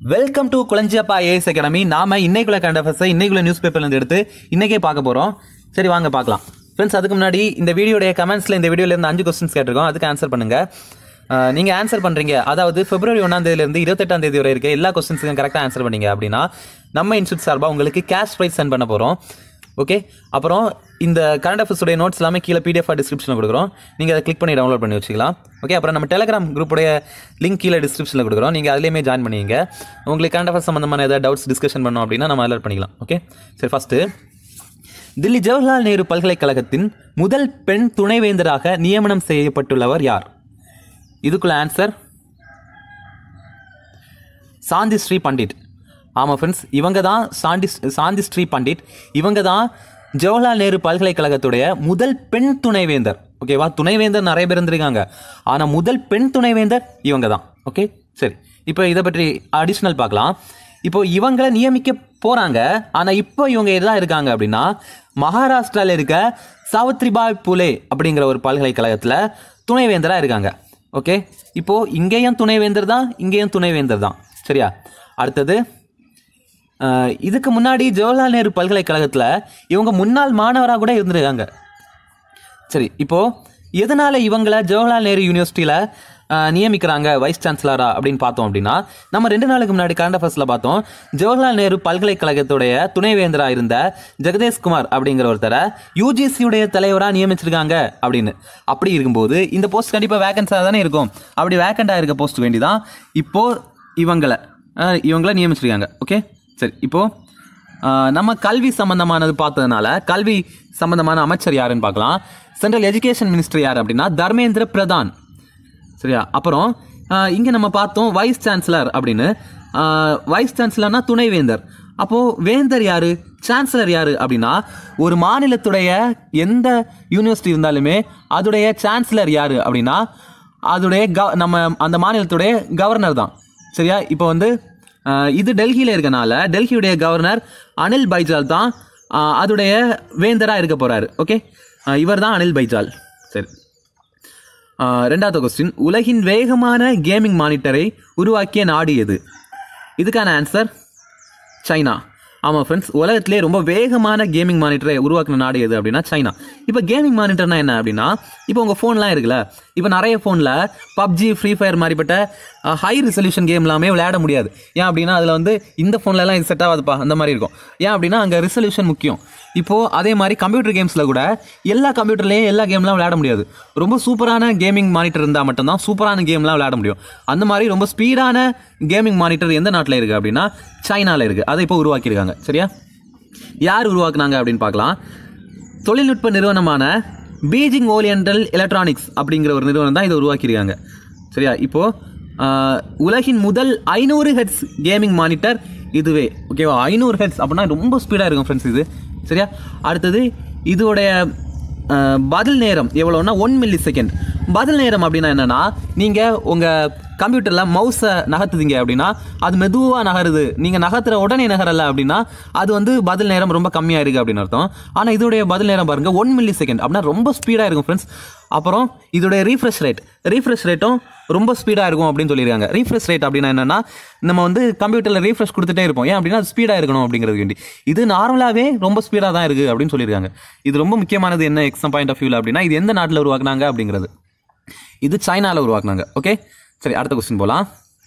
welcome to Kulanjiyappa IAS academy நாம இன்னைக்குள்ள current அஃபேர்ஸை இன்னைக்குள்ள நியூஸ் பேப்பர்ல இருந்து எடுத்து இன்னைக்கே பார்க்க போறோம் சரி வாங்க பார்க்கலாம் ஃப்ரெண்ட்ஸ் அதுக்கு முன்னாடி இந்த வீடியோடைய கமெண்ட்ஸ்ல இந்த வீடியோல இருந்து அஞ்சு கொஸ்டின்ஸ் கேட்டிருக்கோம் அதுக்கு ஆன்சர் பண்ணுங்க அஹ், நீங்க ஆன்சர் பண்றீங்க அதாவது பிப்ரவரி ஒன்றாம் தேதியில இருந்து இருபத்தெட்டாம் தேதி வரை இருக்க எல்லா கொஸ்டின்ஸுக்கும் கரெக்டாக ஆன்சர் பண்ணீங்க அப்படின்னா நம்ம இன்ஸ்டியூட் சார்பாக உங்களுக்கு கேஷ் ப்ரைஸ் சென்ட் பண்ண போறோம் ஓகே அப்புறம் இந்த கரண்ட் அஃபேர்ஸுடைய நோட்ஸ் எல்லாமே கீழே பிடிஎஃப் டிஸ்கிரிப்ஷனில் கொடுக்குறோம் நீங்கள் அதை கிளிக் பண்ணி டவுன்லோட் பண்ணி வச்சுக்கலாம் ஓகே அப்புறம் நம்ம டெலிகிராம் குரூப்புடைய லிங்க் கீழே டிஸ்கிரிப்ஷனில் கொடுக்குறோம் நீங்கள் அதுலேயுமே ஜாயின் பண்ணிங்க உங்களுக்கு கரண்ட் அஃபேர்ஸ் சம்மந்தமான ஏதாவது டவுட்ஸ் டிஸ்கஷன் பண்ணோம் அப்படின்னா நம்ம அலர்ட் பண்ணிக்கலாம் ஓகே சரி ஃபஸ்ட்டு தில்லி ஜவஹர்லால் நேரு பல்கலைக்கழகத்தின் முதல் பெண் துணைவேந்தராக நியமனம் செய்யப்பட்டுள்ளவர் யார் இதுக்குள்ள ஆன்சர் சாந்தி ஸ்ரீ பண்டிட் ஆமாம் ஃப்ரெண்ட்ஸ் இவங்க தான் சாந்தி சாந்தி ஸ்ரீ பண்டிட் இவங்க தான் ஜவஹர்லால் நேரு பல்கலைக்கழகத்துடைய முதல் பெண் துணைவேந்தர் ஓகேவா துணைவேந்தர் நிறைய பேர் இருந்திருக்காங்க ஆனால் முதல் பெண் துணைவேந்தர் இவங்க தான் ஓகே சரி இப்போ இதை பற்றி அடிஷ்னல் பார்க்கலாம் இப்போ இவங்களை நியமிக்க போகிறாங்க ஆனால் இப்போ இவங்க எதான் இருக்காங்க அப்படின்னா மகாராஷ்டிராவில் இருக்க சாவித்ரிபாய் புலே அப்படிங்கிற ஒரு பல்கலைக்கழகத்தில் துணைவேந்தராக இருக்காங்க ஓகே இப்போ இங்கேயும் துணைவேந்தர் தான் இங்கேயும் துணைவேந்தர் தான் சரியா அடுத்தது அஹ், இதுக்கு முன்னாடி ஜவஹர்லால் நேரு பல்கலைக்கழகத்தில் இவங்க முன்னாள் மாணவராக கூட இருந்திருக்காங்க சரி இப்போ எதனால இவங்கள ஜவஹர்லால் நேரு யூனிவர்சிட்டியில் நியமிக்கிறாங்க வைஸ் சான்சலரா அப்படின்னு பார்த்தோம் அப்படின்னா நம்ம ரெண்டு நாளுக்கு முன்னாடி கரண்ட் அஃபேர்ஸில் பார்த்தோம் ஜவஹர்லால் நேரு பல்கலைக்கழகத்துடைய துணைவேந்தரா இருந்த ஜெகதேஷ்குமார் அப்படிங்கிற ஒருத்தரை யூஜிசியுடைய தலைவராக நியமிச்சிருக்காங்க அப்படின்னு அப்படி இருக்கும்போது இந்த போஸ்ட் கண்டிப்பாக வேகன்ஸாக தானே இருக்கும் அப்படி வேக்கண்டாக இருக்க போஸ்ட் வேண்டி தான் இப்போ இவங்களை அஹ், இவங்களை நியமிச்சிருக்காங்க ஓகே சரி இப்போ ஆஹ் நம்ம கல்வி சம்பந்தமானது பார்த்ததுனால கல்வி சம்பந்தமான அமைச்சர் யாருன்னு பார்க்கலாம் சென்ட்ரல் எஜுகேஷன் மினிஸ்டர் யார் அப்படின்னா தர்மேந்திர பிரதான் சரியா அப்புறம் ஆஹ் இங்க நம்ம பார்த்தோம் வைஸ் சான்சலர் அப்படின்னு ஆஹ் வைஸ் சான்சலர்னா துணைவேந்தர் அப்போ வேந்தர் யாரு சான்சலர் யாரு அப்படின்னா ஒரு மாநிலத்துடைய எந்த யூனிவர்சிட்டி இருந்தாலுமே அதோடைய சான்சலர் யாரு அப்படின்னா அதோடைய கவ நம்ம அந்த மாநிலத்துடைய கவர்னர் தான் சரியா இப்போ வந்து ஆஹ் இது டெல்லியில் இருக்கனால டெல்லியுடைய கவர்னர் அனில் பைஜால் தான் ஆஹ் அதோடைய வேந்தராக இருக்க போறாரு ஓகே இவர் தான் அனில் பைஜால் சரி ஆஹ் ரெண்டாவது கொஸ்டின் உலகின் வேகமான கேமிங் மானிட்டரை உருவாக்கிய நாடு எது இதுக்கான ஆன்சர் சைனா ஆமாம் ஃப்ரெண்ட்ஸ் உலகத்திலே ரொம்ப வேகமான கேமிங் மானிட்டரை உருவாக்கின நாடு எது அப்படின்னா சைனா இப்போ கேமிங் மானிட்டர்னா என்ன அப்படின்னா இப்போ உங்கள் ஃபோன்லாம் இருக்குல்ல இப்போ நிறைய ஃபோனில் பப்ஜி ஃப்ரீ ஃபயர் மாதிரிப்பட்ட ஹை ரிசல்யூஷன் கேம் எல்லாமே விளையாட முடியாது ஏன் அப்படின்னா அதில் வந்து இந்த ஃபோன்லலாம் இது செட் ஆகாதுப்பா அந்த மாதிரி இருக்கும் ஏன் அப்படின்னா அங்கே ரிசல்யூஷன் முக்கியம் இப்போது அதே மாதிரி கம்ப்யூட்டர் கேம்ஸில் கூட எல்லா கம்ப்யூட்டர்லேயும் எல்லா கேம்லாம் விளையாட முடியாது ரொம்ப சூப்பரான கேமிங் மானிட்டர் இருந்தால் மட்டும்தான் சூப்பரான கேம்லாம் விளையாட முடியும் அந்த மாதிரி ரொம்ப ஸ்பீடான கேமிங் மானிட்டர் எந்த நாட்டில் இருக்குது அப்படின்னா சைனாவில் இருக்குது அதை இப்போ உருவாக்கியிருக்காங்க சரியா யார் உருவாக்குனாங்க அப்படின்னு பார்க்கலாம் தொழில்நுட்ப நிறுவனமான பீஜிங் ஓரியண்டல் எலக்ட்ரானிக்ஸ் அப்படிங்கிற ஒரு நிறுவனம் தான் இதை உருவாக்கியிருக்காங்க சரியா இப்போ ஆஹ், உலகின் முதல் ஐநூறு ஹெட்ஸ் கேமிங் மானிட்டர் இதுவே ஓகேவா ஐநூறு ஹெட்ஸ் அப்படின்னா ரொம்ப ஸ்பீடாக இருக்கும் ஃப்ரெண்ட்ஸ் இது சரியா அடுத்தது இதோடைய அஹ், பதில் நேரம் எவ்வளோன்னா ஒன் மில்லி செகண்ட் பதில் நேரம் அப்படின்னா என்னன்னா நீங்கள் உங்கள் கம்ப்யூட்டரில் மவுஸை நகர்த்துதீங்க அப்படின்னா அது மெதுவாக நகருது நீங்கள் நகர்த்துற உடனே நகரல அப்படின்னா அது வந்து பதில் நேரம் ரொம்ப கம்மியாக இருக்குது அப்படின்னு அர்த்தம் ஆனால் இதோடைய பதில் நேரம் பாருங்கள் ஒன் மில்லி செகண்ட் அப்படின்னா ரொம்ப ஸ்பீடாக இருக்கும் ஃப்ரெண்ட்ஸ் அப்புறம் இதோடைய ரீஃப்ரெஷ் ரேட் ரீஃப்ரெஷ் ரேட்டும் ரொம்ப ஸ்பீடாக இருக்கும் அப்படின்னு சொல்லியிருக்காங்க ரீஃப்ரெஷ் ரேட் அப்படின்னா என்னன்னா நம்ம வந்து கம்ப்யூட்டரில் ரீஃப்ரெஷ் கொடுத்துட்டே இருப்போம் ஏன் அப்படின்னா ஸ்பீடாக இருக்கணும் அப்படிங்கிறது வேண்டி இது நார்மலாகவே ரொம்ப ஸ்பீடாக தான் இருக்குது அப்படின்னு சொல்லியிருக்காங்க இது ரொம்ப முக்கியமானது என்ன எக்ஸாம் பாயிண்ட் ஆஃப் வியூவில் அப்படின்னா இது எந்த நாட்டில் உருவாக்குனாங்க அப்படிங்கிறது இது சைனாவில் உருவாக்குனாங்க ஓகே சரி அடுத்த கொஸ்டின் போகலாம்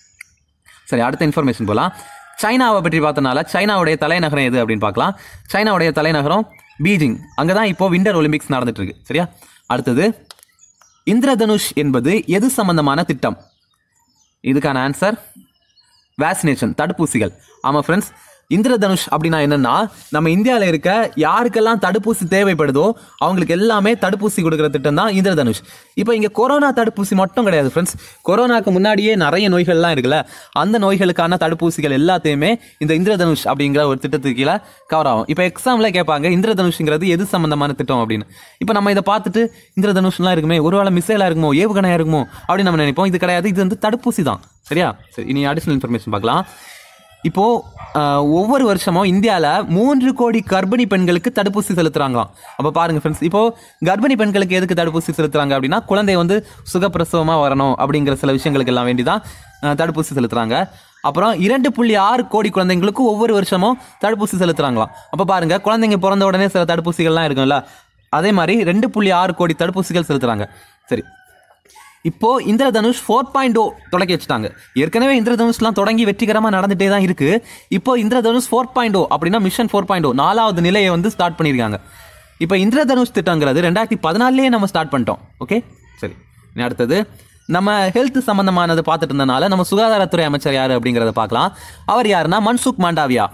சரி அடுத்த இன்ஃபர்மேஷன் போகலாம் சைனாவை பற்றி பார்த்தனால சைனாவுடைய தலைநகரம் எது அப்படின்னு பார்க்கலாம் சைனாவுடைய தலைநகரம் பீஜிங் அங்கே தான் இப்போ விண்டர் ஒலிம்பிக்ஸ் நடந்துட்டு இருக்கு சரியா அடுத்தது இந்திரதனுஷ் என்பது எது சம்பந்தமான திட்டம் இதுக்கான ஆன்சர் வேக்சினேஷன் தடுப்பூசிகள் ஆமாம் ஃப்ரெண்ட்ஸ் இந்திரதனுஷ் அப்படின்னா என்னன்னா நம்ம இந்தியாவில் இருக்க யாருக்கெல்லாம் தடுப்பூசி தேவைப்படுதோ அவங்களுக்கு எல்லாமே தடுப்பூசி கொடுக்குற திட்டம் தான் இந்திரதனுஷ் இப்போ இங்கே கொரோனா தடுப்பூசி மட்டும் கிடையாது ஃப்ரெண்ட்ஸ் கொரோனாக்கு முன்னாடியே நிறைய நோய்கள்லாம் இருக்குல்ல அந்த நோய்களுக்கான தடுப்பூசிகள் எல்லாத்தையுமே இந்த இந்திரதனுஷ் அப்படிங்கிற ஒரு திட்டத்துக்கு கீழே கவர் ஆகும் இப்போ எக்ஸாமில் கேட்பாங்க இந்திரதனுஷ்ங்கிறது எது சம்பந்தமான திட்டம் அப்படின்னு இப்போ நம்ம இதை பார்த்துட்டு இந்திரதனுஷ்லாம் இருக்குமே ஒருவேளை மிசைலாக இருக்குமோ ஏவுகணையாக இருக்குமோ அப்படின்னு நம்ம நினைப்போம் இது கிடையாது இது வந்து தடுப்பூசி தான் சரியா சரி இனி அடிஷனல் இன்ஃபர்மேஷன் பார்க்கலாம் இப்போ ஆஹ், ஒவ்வொரு வருஷமும் இந்தியாவில் மூன்று கோடி கர்ப்பிணி பெண்களுக்கு தடுப்பூசி செலுத்துறாங்களாம் அப்போ பாருங்க ஃப்ரெண்ட்ஸ் இப்போ கர்ப்பிணி பெண்களுக்கு எதுக்கு தடுப்பூசி செலுத்துறாங்க அப்படின்னா குழந்தை வந்து சுகப்பிரசவமாக வரணும் அப்படிங்கிற சில விஷயங்களுக்கு எல்லாம் வேண்டி தான் ஆஹ், தடுப்பூசி செலுத்துறாங்க அப்புறம் இரண்டு புள்ளி ஆறு கோடி குழந்தைங்களுக்கு ஒவ்வொரு வருஷமும் தடுப்பூசி செலுத்துறாங்களாம் அப்போ பாருங்க குழந்தைங்க பிறந்த உடனே சில தடுப்பூசிகள்லாம் இருக்கும்ல அதே மாதிரி ரெண்டு புள்ளி ஆறு கோடி தடுப்பூசிகள் செலுத்துறாங்க சரி இப்போ இந்திரதனுஷ் ஃபோர் பாயிண்ட் ஓ தொடக்கி வச்சுட்டாங்க ஏற்கனவே இந்திரதனுஷ்லாம் தொடங்கி வெற்றிகரமாக நடந்துட்டே தான் இருக்கு இப்போ இந்திரதனுஷ் ஃபோர் பாயிண்ட் ஓ அப்படின்னா மிஷன் ஃபோர் பாயிண்ட் ஓ நாலாவது நிலையை வந்து ஸ்டார்ட் பண்ணியிருக்காங்க இப்போ இந்திரதனுஷ் திட்டங்கிறது ரெண்டாயிரத்தி பதினாலே நம்ம ஸ்டார்ட் பண்ணிட்டோம் ஓகே சரி இனி அடுத்தது நம்ம ஹெல்த் சம்பந்தமானது பார்த்துட்டு இருந்தனால நம்ம சுகாதாரத்துறை அமைச்சர் யார் அப்படிங்கிறத பார்க்கலாம் அவர் யாருன்னா மன்சுக் மாண்டாவியா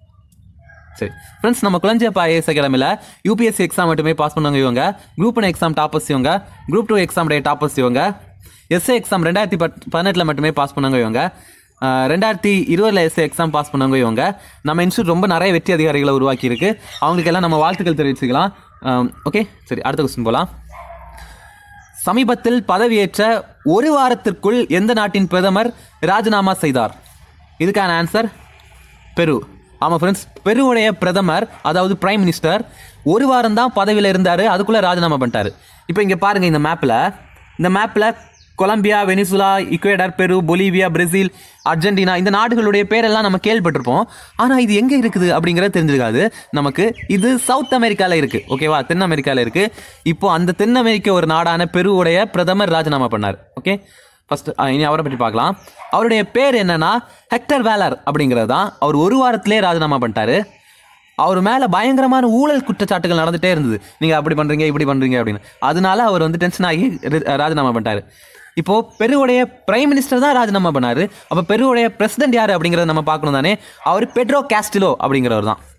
சரி ஃப்ரெண்ட்ஸ் நம்ம குழந்தையப்பா ஐஎஸ் அகாடமியில் யூபிஎஸ்சி எக்ஸாம் மட்டுமே பாஸ் பண்ணவங்க இவங்க குரூப் ஒன் எக்ஸாம் டாப்பர்ஸ் இவங்க குரூப் டூ எக்ஸாம் டே டாப்பர்ஸ் இவங்க எஸ்ஏ எக்ஸாம் ரெண்டாயிரத்தி பத் பதினெட்டில் மட்டுமே பாஸ் பண்ணவங்க இவங்க அஹ், ரெண்டாயிரத்தி இருபதில் எஸ்ஏ எக்ஸாம் பாஸ் பண்ணவங்க இவங்க நம்ம இன்ஸ்டியூட் ரொம்ப நிறைய வெற்றி அதிகாரிகளை உருவாக்கி இருக்கு அவங்களுக்கெல்லாம் நம்ம வாழ்த்துக்கள் தெரிவிச்சுக்கலாம் ஓகே சரி அடுத்த கொஸ்டின் போகலாம் சமீபத்தில் பதவியேற்ற ஒரு வாரத்திற்குள் எந்த நாட்டின் பிரதமர் ராஜினாமா செய்தார் இதுக்கான ஆன்சர் பெரு ஆமாம் ஃப்ரெண்ட்ஸ் பெருவுடைய பிரதமர் அதாவது பிரைம் மினிஸ்டர் ஒரு வாரம் தான் பதவியில் இருந்தார் அதுக்குள்ளே ராஜினாமா பண்ணிட்டாரு இப்போ இங்கே பாருங்க இந்த மேப்பில் இந்த மேப்பில் கொலம்பியா வெனிசுலா இக்குவேடர் பெரு பொலிவியா பிரேசில் அர்ஜென்டினா இந்த நாடுகளுடைய பேரெல்லாம் நம்ம கேள்விப்பட்டிருப்போம் ஆனால் இது எங்கே இருக்குது அப்படிங்கிறது தெரிஞ்சிருக்காது நமக்கு இது சவுத் அமெரிக்காவில் இருக்குது ஓகேவா தென் அமெரிக்காவில் இருக்குது இப்போ அந்த தென் அமெரிக்க ஒரு நாடான பெருவுடைய பிரதமர் ராஜினாமா பண்ணார் ஓகே ஃபர்ஸ்ட் இனி அவரை பற்றி பார்க்கலாம் அவருடைய பேர் என்னன்னா ஹெக்டர் வேலர் அப்படிங்கிறது தான் அவர் ஒரு வாரத்திலே ராஜினாமா பண்ணிட்டாரு அவர் மேலே பயங்கரமான ஊழல் குற்றச்சாட்டுகள் நடந்துட்டே இருந்தது நீங்கள் அப்படி பண்ணுறீங்க இப்படி பண்ணுறீங்க அப்படின்னு அதனால அவர் வந்து டென்ஷன் ஆகி ரி- ராஜினாமா பண்ணிட்டாரு இப்போ பெருவுடைய பிரைம் மினிஸ்டர் தான் ராஜினாமா பண்ணாரு அப்போ பெருவுடைய பிரசிடென்ட் யார் அப்படிங்கிறத நம்ம பார்க்கணும் தானே அவர் பெட்ரோ காஸ்டிலோ அப்படிங்கிறவர் தான்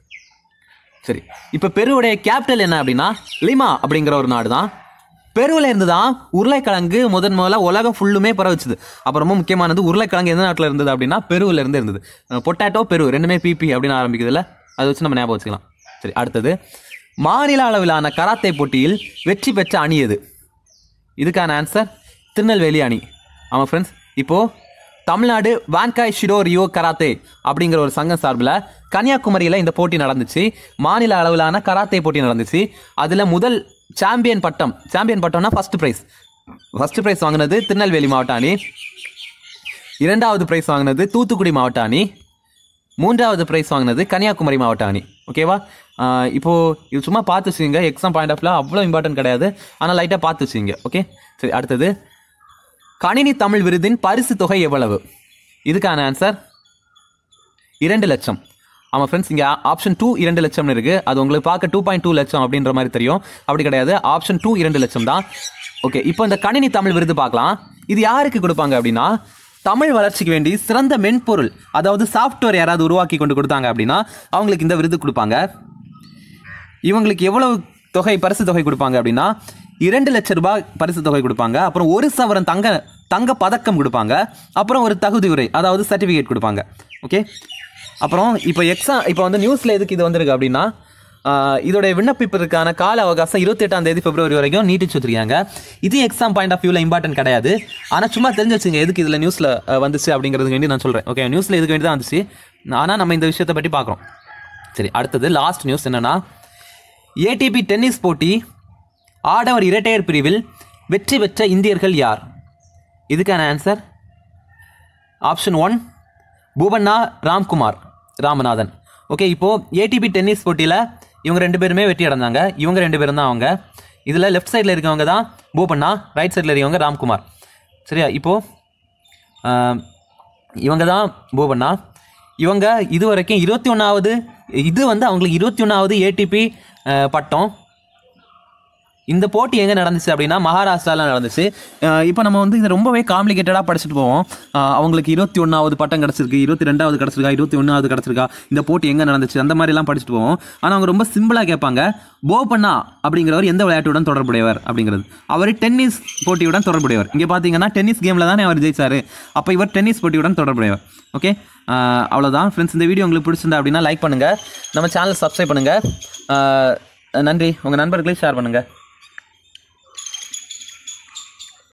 சரி இப்போ பெருவுடைய கேபிட்டல் என்ன அப்படின்னா லிமா அப்படிங்கிற ஒரு நாடு தான் பெருவில் இருந்து தான் உருளைக்கிழங்கு முதன் முதல்ல உலகம் ஃபுல்லுமே பரவச்சுது அப்புறம் ரொம்ப முக்கியமானது உருளைக்கிழங்கு எந்த நாட்டில் இருந்தது அப்படின்னா பெருவில் இருந்து இருந்தது பொட்டாட்டோ பெரு ரெண்டுமே பிபி அப்படின்னு ஆரம்பிக்குதுல்ல அதை வச்சு நம்ம ஞாபகம் வச்சுக்கலாம் சரி அடுத்தது மாநில அளவிலான கராத்தே போட்டியில் வெற்றி பெற்ற அணி எது இதுக்கான ஆன்சர் திருநெல்வேலி அணி ஆமாம் ஃப்ரெண்ட்ஸ் இப்போது தமிழ்நாடு வான்காய் ஷிடோ ரியோ கராத்தே அப்படிங்கிற ஒரு சங்கம் சார்பில் கன்னியாகுமரியில் இந்த போட்டி நடந்துச்சு மாநில அளவிலான கராத்தே போட்டி நடந்துச்சு அதில் முதல் சாம்பியன் பட்டம் சாம்பியன் பட்டம்னா ஃபர்ஸ்ட் ப்ரைஸ் ஃபர்ஸ்ட் ப்ரைஸ் வாங்கினது திருநெல்வேலி மாவட்ட அணி இரண்டாவது ப்ரைஸ் வாங்கினது தூத்துக்குடி மாவட்ட அணி மூன்றாவது ப்ரைஸ் வாங்கினது கன்னியாகுமரி மாவட்ட அணி ஓகேவா ஆஹ் இப்போ இது சும்மா பார்த்து வச்சுங்க எக்ஸாம் பாயிண்ட் ஆஃப்ல அவ்வளோ இம்பார்ட்டன்ட் கிடையாது ஆனால் லைட்டாக பார்த்து வச்சுங்க ஓகே சரி அடுத்தது கணினி தமிழ் விருதின் பரிசு தொகை எவ்வளவு இதுக்கான ஆன்சர் இரண்டு லட்சம் ஆமாம் ஃப்ரெண்ட்ஸ் இங்கே ஆப்ஷன் டூ இரண்டு லட்சம்னு இருக்குது அது உங்களுக்கு பார்க்க டூ பாயிண்ட் டூ லட்சம் அப்படின்ற மாதிரி தெரியும் அப்படி கிடையாது ஆப்ஷன் டூ இரண்டு லட்சம் தான் ஓகே இப்போ இந்த கணினி தமிழ் விருது பார்க்கலாம் இது யாருக்கு கொடுப்பாங்க அப்படின்னா தமிழ் வளர்ச்சிக்கு வேண்டி சிறந்த மென்பொருள் அதாவது சாஃப்ட்வேர் யாராவது உருவாக்கி கொண்டு கொடுத்தாங்க அப்படின்னா அவங்களுக்கு இந்த விருது கொடுப்பாங்க இவங்களுக்கு எவ்வளவு தொகை பரிசு தொகை கொடுப்பாங்க அப்படின்னா இரண்டு லட்சம் ரூபாய் பரிசு தொகை கொடுப்பாங்க அப்புறம் ஒரு சவரன் தங்க தங்க பதக்கம் கொடுப்பாங்க அப்புறம் ஒரு தகுதி உரை அதாவது சர்டிஃபிகேட் கொடுப்பாங்க ஓகே அப்புறம் இப்போ எக்ஸாம் இப்போ வந்து நியூஸில் எதுக்கு இது வந்திருக்கு அப்படின்னா ஆஹ், இதோடைய விண்ணப்பிப்பதற்கான கால அவகாசம் இருபத்தெட்டாம் தேதி பிப்ரவரி வரைக்கும் நீட்டிச்சு வச்சிருக்காங்க இது எக்ஸாம் பாயிண்ட் ஆஃப் வியூவில் இம்பார்ட்டன்ட் கிடையாது ஆனால் சும்மா தெரிஞ்சு வச்சுங்க எதுக்கு இதில் நியூஸில் வந்துச்சு அப்படிங்கிறதுக்கு வேண்டி நான் சொல்கிறேன் ஓகே நியூஸில் இதுக்கு வேண்டி தான் வந்துச்சு ஆனால் நம்ம இந்த விஷயத்தை பற்றி பார்க்குறோம் சரி அடுத்தது லாஸ்ட் நியூஸ் என்னன்னா ஏடிபி டென்னிஸ் போட்டி ஆடவர் இரட்டையர் பிரிவில் வெற்றி பெற்ற இந்தியர்கள் யார் இதுக்கான answer option one Bopanna Ramkumar Ramanathan okay இப்போது ஏடிபி டென்னிஸ் போட்டியில் இவங்க ரெண்டு பேருமே வெற்றி அடைஞ்சாங்க இவங்க ரெண்டு பேரும் தான் அவங்க இதில் லெஃப்ட் சைடில் இருக்கவங்க தான் பூபண்ணா ரைட் சைடில் இருக்கவங்க ராம்குமார் சரியா இப்போது இவங்க தான் பூபண்ணா இவங்க இது வரைக்கும் இருபத்தி ஒன்றாவது இது வந்து அவங்களுக்கு இருபத்தி ஒன்றாவது ஏடிபி பட்டம் இந்த போட்டி எங்கே நடந்துச்சு அப்படின்னா மகாராஷ்டிராவில் நடந்துச்சு அஹ் இப்போ நம்ம வந்து இதை ரொம்பவே காம்ப்ளிகேட்டடாக படிச்சுட்டு போவோம் அஹ் அவங்களுக்கு இருபத்தி ஒன்றாவது பட்டம் கிடச்சிருக்கு இருபத்தி ரெண்டாவது கிடச்சிருக்கா இருபத்தி ஒன்றாவது கிடச்சிருக்கா இந்த போட்டி எங்கே நடந்துச்சு அந்த மாதிரிலாம் படிச்சுட்டு போவோம் ஆனால் அவங்க ரொம்ப சிம்பிளாக கேட்பாங்க போபண்ணா அப்படிங்கிறவர் எந்த விளையாட்டுடன் தொடர்புடையவர் அப்படிங்கிறது அவர் டென்னிஸ் போட்டியுடன் தொடர்புடையவர் இங்கே பார்த்தீங்கன்னா டென்னிஸ் கேமில் தானே அவர் ஜெயிச்சாரு அப்போ இவர் டென்னிஸ் போட்டியுடன் தொடர்புடையவர் ஓகே அவ்வளோதான் ஃப்ரெண்ட்ஸ் இந்த வீடியோ உங்களுக்கு பிடிச்சிருந்தா அப்படின்னா லைக் பண்ணுங்கள் நம்ம சேனல் சப்ஸ்கிரைப் பண்ணுங்கள் நன்றி உங்கள் நண்பர்களையும் ஷேர் பண்ணுங்கள்